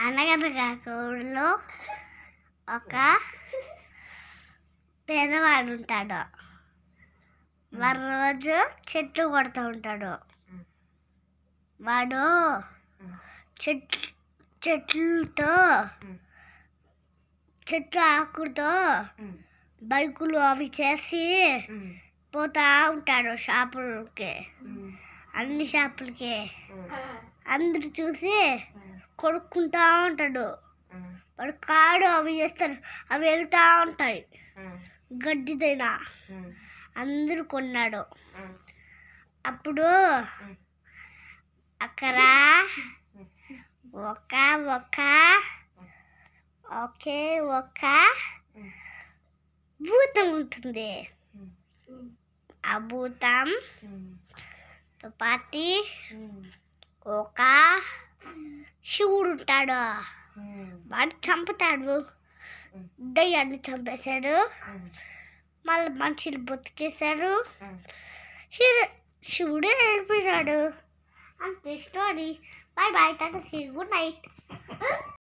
అనగనగా ఊళ్ళో ఒక పేదవాడు ఉంటాడు వాడు రోజు చెట్లు కొడుతూ ఉంటాడు వాడు చెట్లు చెట్లతో చెట్ల ఆకులతో బైకులు అవి చేసి పోతా ఉంటాడు షాపులకి అన్ని షాపులకి అందరు చూసి కొనుక్కుంటా ఉంటాడు వాడు కాడు అవి చేస్తాడు అవి వెళ్తా ఉంటాయి గడ్డిదైనా అందరూ కొన్నాడు అప్పుడు అక్కడ ఒక ఒక ఒకే ఒక భూతం ఉంటుంది ఆ భూతం తో పాటి ఒక శివుడు ఉంటాడు వాడు చంపుతాడు దయ్యాన్ని చంపేశాడు మళ్ళీ మనుషులు బతికేశాడు శివ- శివుడు వెళ్ళిపోయినాడు అంతే story bye bye tata see good night